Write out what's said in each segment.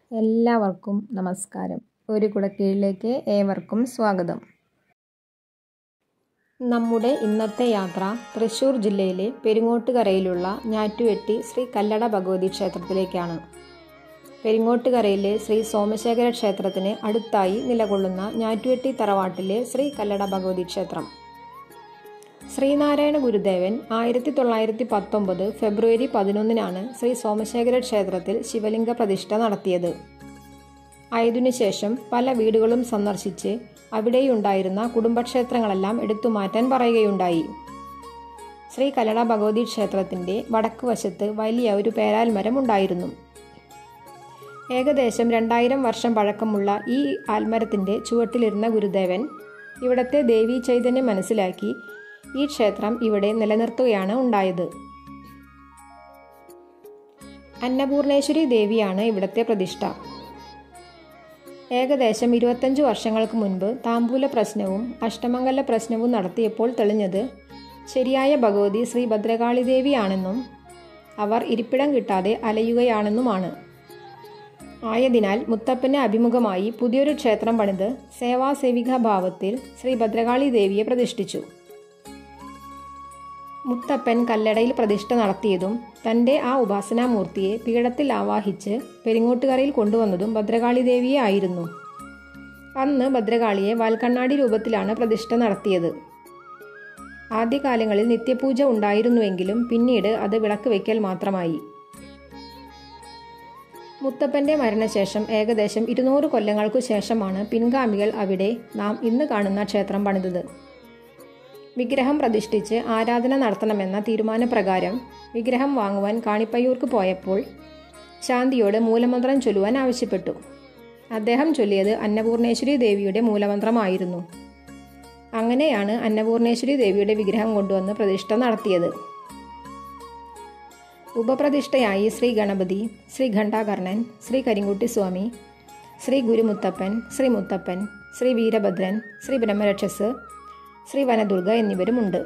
എല്ലാവർക്കും നമസ്കാരം ഒരു കുടക്കീഴിലേക്ക് ഏവർക്കും സ്വാഗതം നമ്മുടെ ഇന്നത്തെ യാത്ര തൃശ്ശൂർ ജില്ലയിലെ പെരിങ്ങോട്ടുകരയിലുള്ള ഞാറ്റുവെട്ടി ശ്രീ കല്ലട ഭഗവതി ക്ഷേത്രത്തിലേക്കാണ് പെരിങ്ങോട്ടുകരയിലെ ശ്രീ സോമശേഖര ക്ഷേത്രത്തിന് അടുത്തായി നിലകൊള്ളുന്ന ഞാറ്റുവെട്ടി തറവാട്ടിലെ ശ്രീ കല്ലട ഭഗവതി ക്ഷേത്രം ശ്രീനാരായണ ഗുരുദേവൻ ആയിരത്തി തൊള്ളായിരത്തി പത്തൊമ്പത് ഫെബ്രുവരി പതിനൊന്നിനാണ് ശ്രീ സോമശേഖര ക്ഷേത്രത്തിൽ ശിവലിംഗ പ്രതിഷ്ഠ നടത്തിയത് ആയതിനുശേഷം പല വീടുകളും സന്ദർശിച്ച് അവിടെയുണ്ടായിരുന്ന കുടുംബക്ഷേത്രങ്ങളെല്ലാം എടുത്തുമാറ്റാൻ പറയുകയുണ്ടായി ശ്രീ കല്ലട ഭഗവതി ക്ഷേത്രത്തിൻ്റെ വടക്ക് വശത്ത് വലിയ ഒരു പേരാൽ മരം ഉണ്ടായിരുന്നു ഏകദേശം രണ്ടായിരം വർഷം പഴക്കമുള്ള ഈ ആൽമരത്തിൻ്റെ ചുവട്ടിലിരുന്ന ഗുരുദേവൻ ഇവിടത്തെ ദേവീ ചൈതന്യം മനസ്സിലാക്കി ഈ ക്ഷേത്രം ഇവിടെ നിലനിർത്തുകയാണ് ഉണ്ടായത് അന്നപൂർണേശ്വരി ദേവിയാണ് ഇവിടത്തെ പ്രതിഷ്ഠ ഏകദേശം ഇരുപത്തഞ്ച് വർഷങ്ങൾക്ക് മുൻപ് താമ്പൂല പ്രശ്നവും അഷ്ടമംഗല പ്രശ്നവും നടത്തിയപ്പോൾ തെളിഞ്ഞത് ശരിയായ ഭഗവതി ശ്രീ ഭദ്രകാളി ദേവിയാണെന്നും അവർ ഇരിപ്പിടം കിട്ടാതെ അലയുകയാണെന്നുമാണ് ആയതിനാൽ മുത്തപ്പന് അഭിമുഖമായി പുതിയൊരു ക്ഷേത്രം പണിത് സേവാസേവിക ഭാവത്തിൽ ശ്രീ ഭദ്രകാളി ദേവിയെ പ്രതിഷ്ഠിച്ചു മുത്തപ്പൻ കല്ലടയിൽ പ്രതിഷ്ഠ നടത്തിയതും തൻ്റെ ആ ഉപാസനാമൂർത്തിയെ പീഠത്തിൽ ആവാഹിച്ച് പെരിങ്ങോട്ടുകരയിൽ കൊണ്ടുവന്നതും ഭദ്രകാളി ദേവിയെ ആയിരുന്നു അന്ന് ഭദ്രകാളിയെ വാൽക്കണ്ണാടി രൂപത്തിലാണ് പ്രതിഷ്ഠ നടത്തിയത് ആദ്യകാലങ്ങളിൽ നിത്യപൂജ ഉണ്ടായിരുന്നുവെങ്കിലും പിന്നീട് അത് വിളക്ക് വയ്ക്കൽ മാത്രമായി മുത്തപ്പന്റെ മരണശേഷം ഏകദേശം ഇരുന്നൂറ് കൊല്ലങ്ങൾക്കു ശേഷമാണ് പിൻഗാമികൾ അവിടെ നാം ഇന്ന് കാണുന്ന ക്ഷേത്രം പണിതത് വിഗ്രഹം പ്രതിഷ്ഠിച്ച് ആരാധന നടത്തണമെന്ന തീരുമാനപ്രകാരം വിഗ്രഹം വാങ്ങുവാൻ കാണിപ്പയ്യൂർക്ക് പോയപ്പോൾ ശാന്തിയോട് മൂലമന്ത്രം ചൊല്ലുവാൻ ആവശ്യപ്പെട്ടു അദ്ദേഹം ചൊല്ലിയത് അന്നപൂർണേശ്വരി ദേവിയുടെ മൂലമന്ത്രമായിരുന്നു അങ്ങനെയാണ് അന്നപൂർണേശ്വരി ദേവിയുടെ വിഗ്രഹം കൊണ്ടുവന്ന് പ്രതിഷ്ഠ നടത്തിയത് ഉപപ്രതിഷ്ഠയായി ശ്രീ ഗണപതി ശ്രീ ഘണ്ടാകർണൻ ശ്രീ കരിങ്കുട്ടി സ്വാമി ശ്രീ ഗുരുമുത്തപ്പൻ ശ്രീ മുത്തപ്പൻ ശ്രീ വീരഭദ്രൻ ശ്രീ ബ്രഹ്മരക്ഷസ് ശ്രീ വനദുർഗ എന്നിവരുമുണ്ട്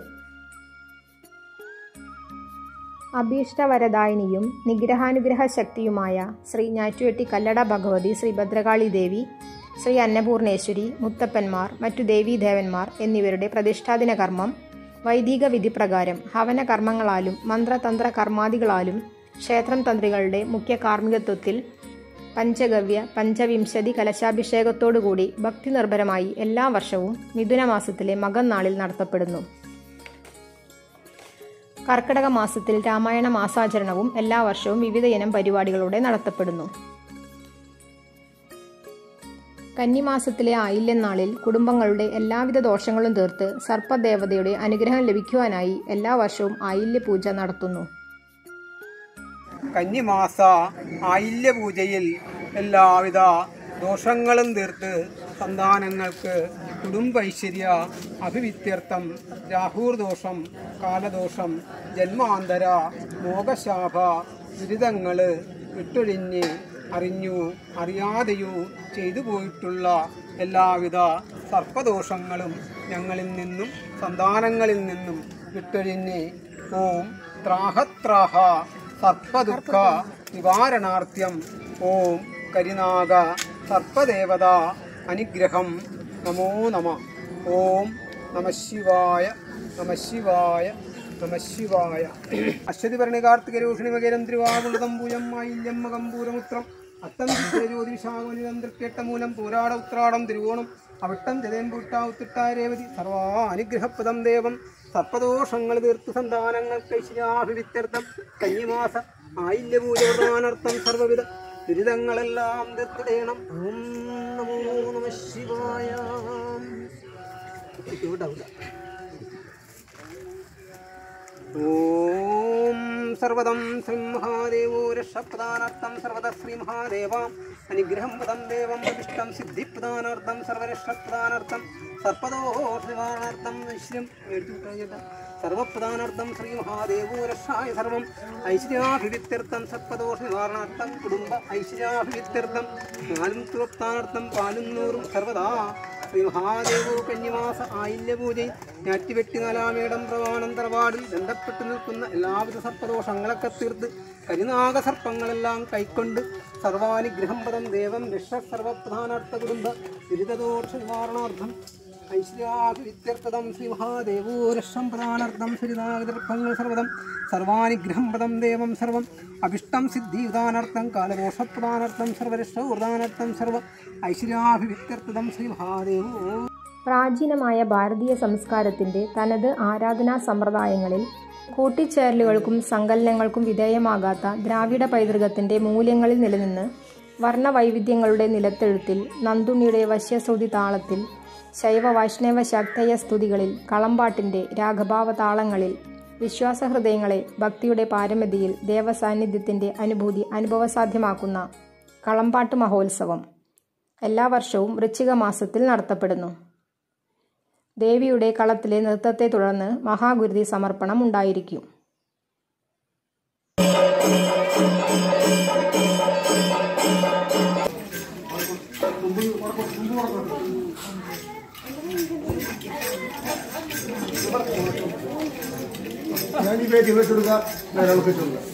അഭീഷ്ടവരദായിനിയും നിഗ്രഹാനുഗ്രഹ ശക്തിയുമായ ശ്രീ ഞാറ്റുവെട്ടി കല്ലട ഭഗവതി ശ്രീ ഭദ്രകാളി ദേവി ശ്രീ അന്നപൂർണേശ്വരി മുത്തപ്പന്മാർ മറ്റു ദേവീദേവന്മാർ എന്നിവരുടെ പ്രതിഷ്ഠാദിന കർമ്മം വൈദിക വിധിപ്രകാരം ഹവന കർമ്മങ്ങളാലും മന്ത്രതന്ത്ര കർമാദികളാലും ക്ഷേത്രം തന്ത്രികളുടെ മുഖ്യ കാർമ്മികത്വത്തിൽ പഞ്ചഗവ്യ പഞ്ചവിംശതി കലശാഭിഷേകത്തോടുകൂടി ഭക്തി നിർഭരമായി എല്ലാ വർഷവും മിഥുനമാസത്തിലെ മകം നാളിൽ നടത്തപ്പെടുന്നു കർക്കിടക മാസത്തിൽ രാമായണ മാസാചരണവും എല്ലാ വർഷവും വിവിധ ഇനം പരിപാടികളോടെ നടത്തപ്പെടുന്നു കന്നിമാസത്തിലെ ആയില്യനാളിൽ കുടുംബങ്ങളുടെ എല്ലാവിധ ദോഷങ്ങളും തീർത്ത് സർപ്പദേവതയുടെ അനുഗ്രഹം ലഭിക്കുവാനായി എല്ലാ വർഷവും ആയില്യ പൂജ നടത്തുന്നു കന്നിമാസ ആയില്യ പൂജയിൽ എല്ലാവിധ ദോഷങ്ങളും തീർത്ത് സന്താനങ്ങൾക്ക് കുടുംബൈശ്വര്യ അഭിവിത്യർത്ഥം രാഹൂർ ദോഷം കാലദോഷം ജന്മാന്തര മോഹശാപ ദുരിതങ്ങൾ വിട്ടൊഴിഞ്ഞ് അറിഞ്ഞു അറിയാതെയോ ചെയ്തു പോയിട്ടുള്ള എല്ലാവിധ സർപ്പദോഷങ്ങളും ഞങ്ങളിൽ നിന്നും സന്താനങ്ങളിൽ നിന്നും വിട്ടൊഴിഞ്ഞ് ഓം ത്രാഹത്രാഹ സർപ്പദുഃഖ നിവാരണാർത്ഥ്യം ഓം കരിനാഗ സർപ്പദേവത അനുഗ്രഹം നമോ നമ ഓം നമ ശിവായ നമ ശിവായ നമ ശിവായ അശ്വതി ഭരണി കാർത്തിക രോഹിണി മകരം തിരുവാകുളതം പൂയം മായില്യം മകമ്പൂരമുത്രം അത്തം ജ്യോതിഷാകുനിതം തൃക്കേട്ട മൂലം പൂരാട ഉത്രാടം തിരുവോണം അവിട്ടം ജതേമ്പൂട്ട ഉത്തിട്ടായ രേവതി സർവാനുഗ്രഹപ്രദം ദേവം സർപ്പദോഷങ്ങൾ തീർത്തു സന്താനങ്ങൾക്ക് ഐശ്വര്യാഭിവിത്യർത്ഥം കന്നിമാസ ആയില്യപൂജ പ്രധാനാർത്ഥം സർവവിധ ദുരിതങ്ങളെല്ലാം തീർത്തിടയണം ഓം നമോ നമ ശിവായ ഓം സർവദം ശ്രീമഹാദേവോ രക്ഷപ്രദാനാർത്ഥം സർവദ ശ്രീമഹാദേവ അനുഗ്രഹം പദം ദേവം പ്രതിഷ്ഠം സിദ്ധിപ്രദാനാർത്ഥം സർവരക്ഷപ്രദാനാർത്ഥം സർപ്പദോഷനിവാരണാർത്ഥം വിശ്രം സർവപ്രധാനാർത്ഥം ശ്രീമഹാദേവോ രക്ഷായ സർവം ഐശ്വര്യാഭിവിത്യർത്ഥം സർപ്പദോഷ നിവാരണാർത്ഥം കുടുംബ ഐശ്വര്യാഭിവിത്യർത്ഥം നാലും തുറത്താനാർത്ഥം പാലും നൂറും സർവദാ ശ്രീ മഹാദേവോ കന്യമാസ ആയില്യ പൂജയിൽ ഞാറ്റുവെട്ടി നാലാമേടം പ്രമാണം തറവാടിൽ ബന്ധപ്പെട്ടു നിൽക്കുന്ന എല്ലാവിധ സർപ്പദോഷങ്ങളൊക്കെ തീർത്ത് കരിനാഗ സർപ്പങ്ങളെല്ലാം കൈക്കൊണ്ട് സർവാനുഗ്രഹം പദം ദേവം രക്ഷ സർവപ്രധാനാർത്ഥ കുടുംബ ദുരിതദോഷ നിവാരണാർത്ഥം ഐശ്വര്യാഭിത്യർത്ഥതം ശ്രീ മഹാദേവോ രക്ഷം പ്രധാനാർത്ഥം ശ്രീനാഗദർഭങ്ങൾ സർവതം സർവാനുഗ്രഹം പദം ദേവം സർവം അഭിഷ്ടം സിദ്ധിയുദാനർത്ഥം കാലദോഷപ്രധാനാർത്ഥം സർവരക്ഷ ഉദാനർത്ഥം സർവ ഐശ്വര്യാഭിത്യർത്ഥതം ശ്രീ മഹാദേവോ പ്രാചീനമായ ഭാരതീയ സംസ്കാരത്തിൻ്റെ തനത് ആരാധനാ സമ്പ്രദായങ്ങളിൽ കൂട്ടിച്ചേരലുകൾക്കും സങ്കലനങ്ങൾക്കും വിധേയമാകാത്ത ദ്രാവിഡ പൈതൃകത്തിൻ്റെ മൂല്യങ്ങളിൽ നിലനിന്ന് വർണ്ണവൈവിധ്യങ്ങളുടെ നിലത്തെഴുത്തിൽ നന്ദുണിയുടെ വശ്യശ്രുതി താളത്തിൽ ശൈവ വൈഷ്ണവ ശക്തയ സ്തുതികളിൽ കളമ്പാട്ടിൻ്റെ രാഗഭാവ താളങ്ങളിൽ വിശ്വാസഹൃദയങ്ങളെ ഭക്തിയുടെ പാരമതിയിൽ ദേവസാന്നിധ്യത്തിൻ്റെ അനുഭൂതി അനുഭവസാധ്യമാക്കുന്ന കളമ്പാട്ട് മഹോത്സവം എല്ലാ വർഷവും വൃശ്ചിക മാസത്തിൽ നടത്തപ്പെടുന്നു ദേവിയുടെ കളത്തിലെ നൃത്തത്തെ തുടർന്ന് മഹാഗുരുതി സമർപ്പണം ഉണ്ടായിരിക്കും ഞാൻ ഈ പേജ് വെച്ച് കൊടുക്കുക ഞാൻ അവൾക്ക് വെച്ച് കൊടുക്കുക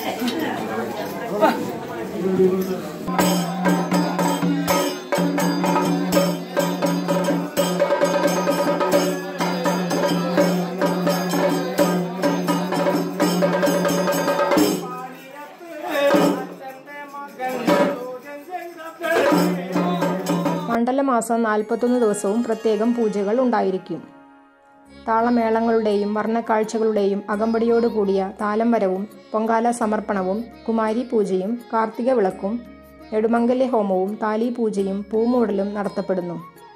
മണ്ഡലമാസം നാൽപ്പത്തൊന്ന് ദിവസവും പ്രത്യേകം പൂജകൾ ഉണ്ടായിരിക്കും താളമേളങ്ങളുടെയും വർണ്ണക്കാഴ്ചകളുടെയും അകമ്പടിയോട് കൂടിയ താലം വരവും പൊങ്കാല സമർപ്പണവും കുമാരി പൂജയും കാർത്തിക വിളക്കും നെടുമംഗല്യ ഹോമവും താലി പൂജയും പൂമൂടലും നടത്തപ്പെടുന്നു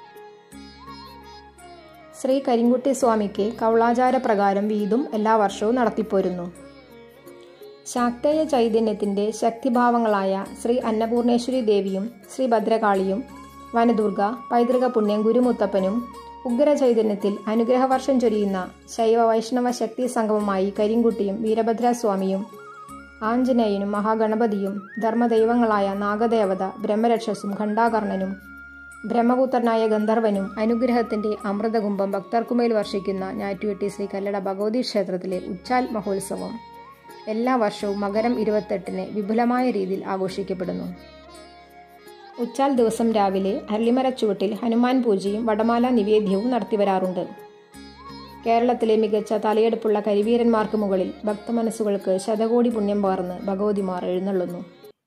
ശ്രീ കരിങ്കുട്ടി സ്വാമിക്ക് കൗളാചാര പ്രകാരം വീതും എല്ലാ വർഷവും നടത്തിപ്പോരുന്നു ശാക്തേയ ചൈതന്യത്തിന്റെ ശക്തിഭാവങ്ങളായ ശ്രീ അന്നപൂർണേശ്വരി ദേവിയും ശ്രീ ഭദ്രകാളിയും വനദുർഗ പൈതൃക പുണ്യം ഗുരുമുത്തപ്പനും ഉഗ്ര ചൈതന്യത്തിൽ അനുഗ്രഹവർഷം ചൊരിയുന്ന ശൈവ വൈഷ്ണവ ശക്തി സംഗമമായി കരിങ്കുട്ടിയും വീരഭദ്രസ്വാമിയും ആഞ്ജനേയനും മഹാഗണപതിയും ധർമ്മദൈവങ്ങളായ നാഗദേവത ബ്രഹ്മരക്ഷസും ഖണ്ഡാകർണനും ബ്രഹ്മപുത്രനായ ഗന്ധർവനും അനുഗ്രഹത്തിന്റെ അമൃതകുംഭം ഭക്തർക്കുമേൽ വർഷിക്കുന്ന ഞാറ്റുവെട്ടി ശ്രീ കല്ലട ഭഗവതി ക്ഷേത്രത്തിലെ ഉച്ചാൽ മഹോത്സവം എല്ലാ വർഷവും മകരം ഇരുപത്തെട്ടിന് വിപുലമായ രീതിയിൽ ആഘോഷിക്കപ്പെടുന്നു ഉച്ചാൽ ദിവസം രാവിലെ അരളിമരച്ചുവട്ടിൽ ഹനുമാൻ പൂജയും വടമാല നിവേദ്യവും നടത്തിവരാറുണ്ട് കേരളത്തിലെ മികച്ച തലയെടുപ്പുള്ള കരിവീരന്മാർക്ക് മുകളിൽ ഭക്തമനസ്സുകൾക്ക് ശതകോടി പുണ്യം പകർന്ന് ഭഗവതിമാർ എഴുന്നള്ളുന്നു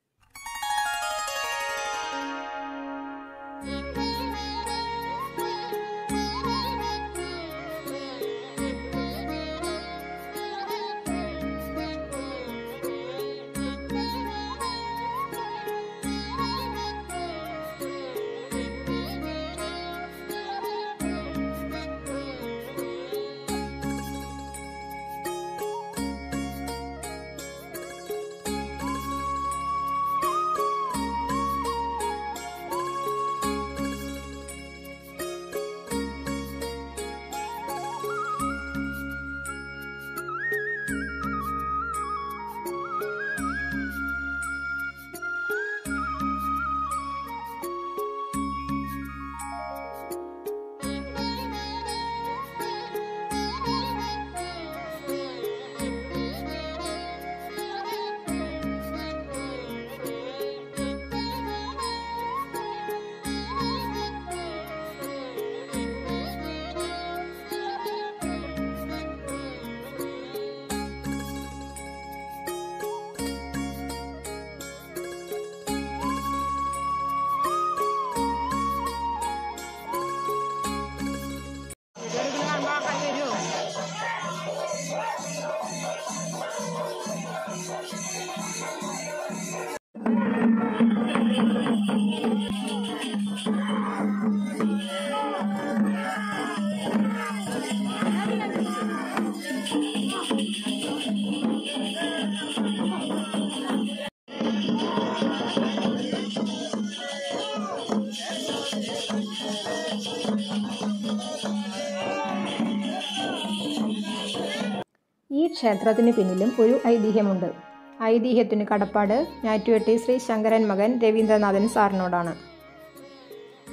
ഈ ക്ഷേത്രത്തിന് പിന്നിലും ഒരു ഐതിഹ്യമുണ്ട് ഐതിഹ്യത്തിന് കടപ്പാട് ഞാറ്റുവെട്ടി ശ്രീ ശങ്കരൻ മകൻ രവീന്ദ്രനാഥൻ സാറിനോടാണ്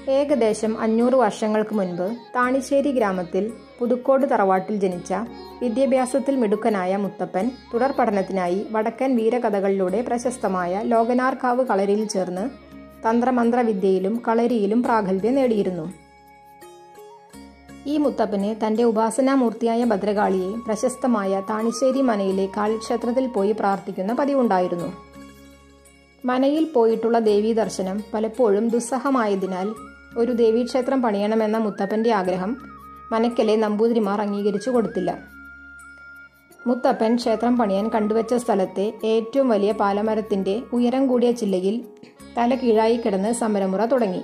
ഏകദേശം അഞ്ഞൂറ് വർഷങ്ങൾക്ക് മുൻപ് താണിശ്ശേരി ഗ്രാമത്തിൽ പുതുക്കോട് തറവാട്ടിൽ ജനിച്ച വിദ്യാഭ്യാസത്തിൽ മിടുക്കനായ മുത്തപ്പൻ തുടർ പഠനത്തിനായി വടക്കൻ വീരകഥകളിലൂടെ പ്രശസ്തമായ ലോകനാർക്കാവ് കളരിയിൽ ചേർന്ന് തന്ത്രമന്ത്ര വിദ്യയിലും കളരിയിലും പ്രാഗൽഭ്യം നേടിയിരുന്നു ഈ മുത്തപ്പന് തന്റെ ഉപാസനാമൂർത്തിയായ ഭദ്രകാളിയെ പ്രശസ്തമായ താണിശ്ശേരി മനയിലെ കാളിക്ഷേത്രത്തിൽ പോയി പ്രാർത്ഥിക്കുന്ന പതിവുണ്ടായിരുന്നു മനയിൽ പോയിട്ടുള്ള ദേവീ ദർശനം പലപ്പോഴും ദുസ്സഹമായതിനാൽ ഒരു ദേവീക്ഷേത്രം പണിയണമെന്ന മുത്തപ്പന്റെ ആഗ്രഹം മനക്കലെ നമ്പൂതിരിമാർ അംഗീകരിച്ചു കൊടുത്തില്ല മുത്തപ്പൻ ക്ഷേത്രം പണിയാൻ കണ്ടുവച്ച സ്ഥലത്തെ ഏറ്റവും വലിയ പാലമരത്തിന്റെ ഉയരം കൂടിയ ചില്ലയിൽ തല കീഴായി കിടന്ന് സമരമുറ തുടങ്ങി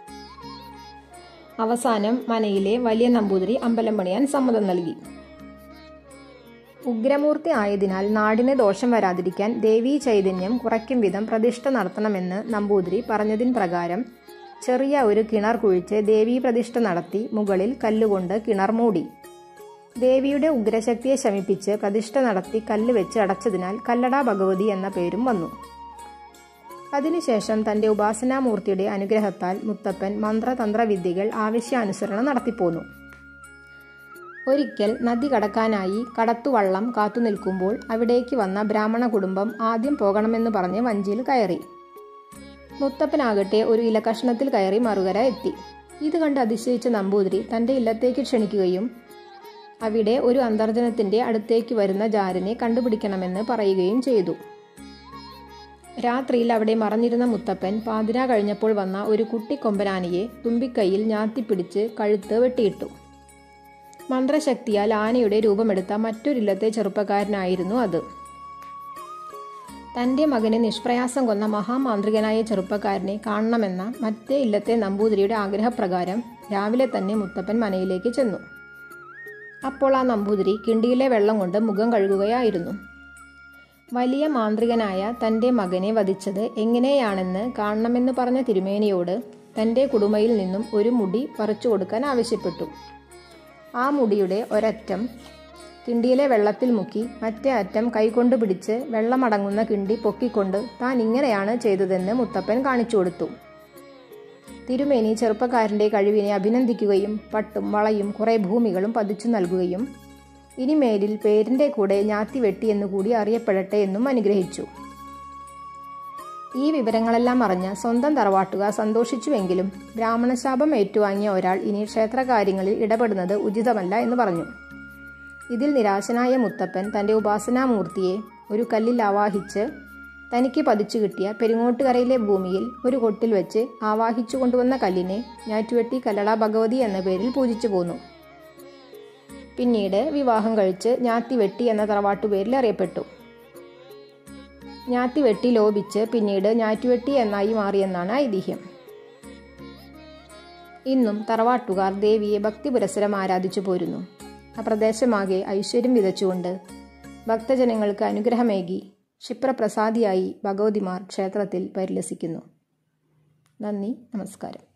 അവസാനം മനയിലെ വലിയ നമ്പൂതിരി അമ്പലം പണിയാൻ സമ്മതം നൽകി ഉഗ്രമൂർത്തി ആയതിനാൽ നാടിന് ദോഷം വരാതിരിക്കാൻ ദേവീ ചൈതന്യം കുറയ്ക്കും വിധം പ്രതിഷ്ഠ നടത്തണമെന്ന് നമ്പൂതിരി പറഞ്ഞതിൻ പ്രകാരം ചെറിയ ഒരു കിണർ കുഴിച്ച് ദേവീ പ്രതിഷ്ഠ നടത്തി മുകളിൽ കല്ലുകൊണ്ട് കിണർ മൂടി ദേവിയുടെ ഉഗ്രശക്തിയെ ശമിപ്പിച്ച് പ്രതിഷ്ഠ നടത്തി കല്ല് വെച്ച് അടച്ചതിനാൽ കല്ലട ഭഗവതി എന്ന പേരും വന്നു അതിനുശേഷം തന്റെ ഉപാസനാമൂർത്തിയുടെ അനുഗ്രഹത്താൽ മുത്തപ്പൻ മന്ത്രതന്ത്ര വിദ്യകൾ ആവശ്യാനുസരണം നടത്തിപ്പോന്നു ഒരിക്കൽ നദി കടക്കാനായി കടത്തുവള്ളം കാത്തുനിൽക്കുമ്പോൾ അവിടേക്ക് വന്ന ബ്രാഹ്മണ കുടുംബം ആദ്യം പോകണമെന്ന് പറഞ്ഞ് വഞ്ചിയിൽ കയറി മുത്തപ്പനാകട്ടെ ഒരു ഇലക്കഷ്ണത്തിൽ കയറി മറുകര എത്തി ഇത് കണ്ട് അതിശയിച്ച നമ്പൂതിരി തന്റെ ഇല്ലത്തേക്ക് ക്ഷണിക്കുകയും അവിടെ ഒരു അന്തർജനത്തിന്റെ അടുത്തേക്ക് വരുന്ന ജാരനെ കണ്ടുപിടിക്കണമെന്ന് പറയുകയും ചെയ്തു രാത്രിയിൽ അവിടെ മറഞ്ഞിരുന്ന മുത്തപ്പൻ പാതിര കഴിഞ്ഞപ്പോൾ വന്ന ഒരു കുട്ടിക്കൊമ്പനാനയെ തുമ്പിക്കൈയിൽ ഞാത്തിപ്പിടിച്ച് കഴുത്ത് വെട്ടിയിട്ടു മന്ത്രശക്തിയാൽ ആനയുടെ രൂപമെടുത്ത മറ്റൊരില്ലത്തെ ചെറുപ്പക്കാരനായിരുന്നു അത് തന്റെ മകനെ നിഷ്പ്രയാസം കൊന്ന മഹാമാന്ത്രികനായ ചെറുപ്പക്കാരനെ കാണണമെന്ന മറ്റേ ഇല്ലത്തെ നമ്പൂതിരിയുടെ ആഗ്രഹപ്രകാരം രാവിലെ തന്നെ മുത്തപ്പൻ മനയിലേക്ക് ചെന്നു അപ്പോൾ ആ നമ്പൂതിരി കിണ്ടിയിലെ വെള്ളം കൊണ്ട് മുഖം കഴുകുകയായിരുന്നു വലിയ മാന്ത്രികനായ തന്റെ മകനെ വധിച്ചത് എങ്ങനെയാണെന്ന് കാണണമെന്ന് പറഞ്ഞ തിരുമേനിയോട് തന്റെ കുടുമയിൽ നിന്നും ഒരു മുടി പറിച്ചു കൊടുക്കാൻ ആവശ്യപ്പെട്ടു ആ മുടിയുടെ ഒരറ്റം കിണ്ടിയിലെ വെള്ളത്തിൽ മുക്കി മറ്റേ അറ്റം കൈകൊണ്ട് പിടിച്ച് വെള്ളമടങ്ങുന്ന കിണ്ടി പൊക്കിക്കൊണ്ട് താൻ ഇങ്ങനെയാണ് ചെയ്തതെന്ന് മുത്തപ്പൻ കാണിച്ചു കൊടുത്തു തിരുമേനി ചെറുപ്പക്കാരന്റെ കഴിവിനെ അഭിനന്ദിക്കുകയും പട്ടും വളയും കുറെ ഭൂമികളും പതിച്ചു നൽകുകയും ഇനിമേലിൽ പേരിന്റെ കൂടെ ഞാത്തി വെട്ടി എന്നുകൂടി അറിയപ്പെടട്ടെ എന്നും അനുഗ്രഹിച്ചു ഈ വിവരങ്ങളെല്ലാം അറിഞ്ഞ സ്വന്തം തറവാട്ടുകാർ സന്തോഷിച്ചുവെങ്കിലും ബ്രാഹ്മണശാപം ഏറ്റുവാങ്ങിയ ഒരാൾ ഇനി ക്ഷേത്രകാര്യങ്ങളിൽ ഇടപെടുന്നത് ഉചിതമല്ല എന്ന് പറഞ്ഞു ഇതിൽ നിരാശനായ മുത്തപ്പൻ തന്റെ ഉപാസനാമൂർത്തിയെ ഒരു കല്ലിൽ ആവാഹിച്ച് തനിക്ക് പതിച്ചു കിട്ടിയ പെരുങ്ങോട്ടുകരയിലെ ഭൂമിയിൽ ഒരു കൊട്ടിൽ വെച്ച് ആവാഹിച്ചു കൊണ്ടുവന്ന കല്ലിനെ ഞാറ്റുവെട്ടി കല്ലട ഭഗവതി എന്ന പേരിൽ പൂജിച്ചു പോന്നു പിന്നീട് വിവാഹം കഴിച്ച് ഞാത്തിവെട്ടി എന്ന തറവാട്ടുപേരിൽ അറിയപ്പെട്ടു ഞാത്തിവെട്ടി ലോപിച്ച് പിന്നീട് ഞാറ്റുവെട്ടി എന്നായി മാറിയെന്നാണ് ഐതിഹ്യം ഇന്നും തറവാട്ടുകാർ ദേവിയെ ഭക്തി പുരസരം ആരാധിച്ചു പോരുന്നു ആ പ്രദേശമാകെ ഐശ്വര്യം വിതച്ചുകൊണ്ട് ഭക്തജനങ്ങൾക്ക് അനുഗ്രഹമേകി ക്ഷിപ്രപ്രസാദിയായി ഭഗവതിമാർ ക്ഷേത്രത്തിൽ പരിലസിക്കുന്നു നന്ദി നമസ്കാരം